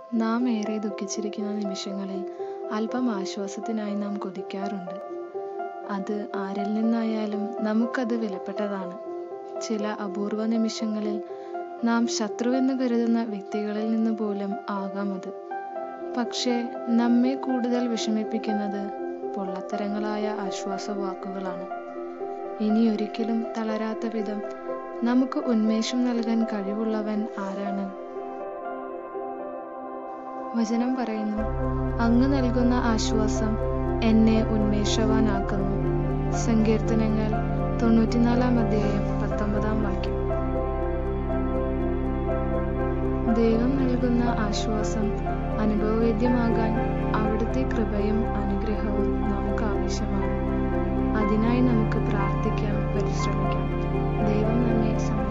നാം ഏറെ ദുഃഖിച്ചിരിക്കുന്ന നിമിഷങ്ങളിൽ അല്പം ആശ്വാസത്തിനായി നാം കൊതിക്കാറുണ്ട് അത് ആരിൽ നിന്നായാലും നമുക്കത് വിലപ്പെട്ടതാണ് ചില അപൂർവ നിമിഷങ്ങളിൽ നാം ശത്രുവെന്ന് കരുതുന്ന വ്യക്തികളിൽ നിന്ന് പോലും ആകാം അത് പക്ഷേ നമ്മെ കൂടുതൽ വിഷമിപ്പിക്കുന്നത് പൊള്ളത്തരങ്ങളായ ആശ്വാസ വാക്കുകളാണ് ഇനി ഒരിക്കലും തളരാത്ത വിധം നമുക്ക് ഉന്മേഷം നൽകാൻ കഴിവുള്ളവൻ ആരാണ് വചനം പറയുന്നു അങ്ങ് നൽകുന്ന ആശ്വാസം എന്നെ ഉന്മേഷവാനാക്കുന്നു സങ്കീർത്തനങ്ങൾ തൊണ്ണൂറ്റിനാലാം അധ്യായം പത്തൊമ്പതാം വാക്യം ദൈവം നൽകുന്ന ആശ്വാസം അനുഭവവേദ്യമാകാൻ അവിടുത്തെ കൃപയും അനുഗ്രഹവും നമുക്ക് ആവശ്യമാണ് അതിനായി നമുക്ക് പ്രാർത്ഥിക്കാം പരിശ്രമിക്കാം ദൈവം നമ്മെ സമ്മ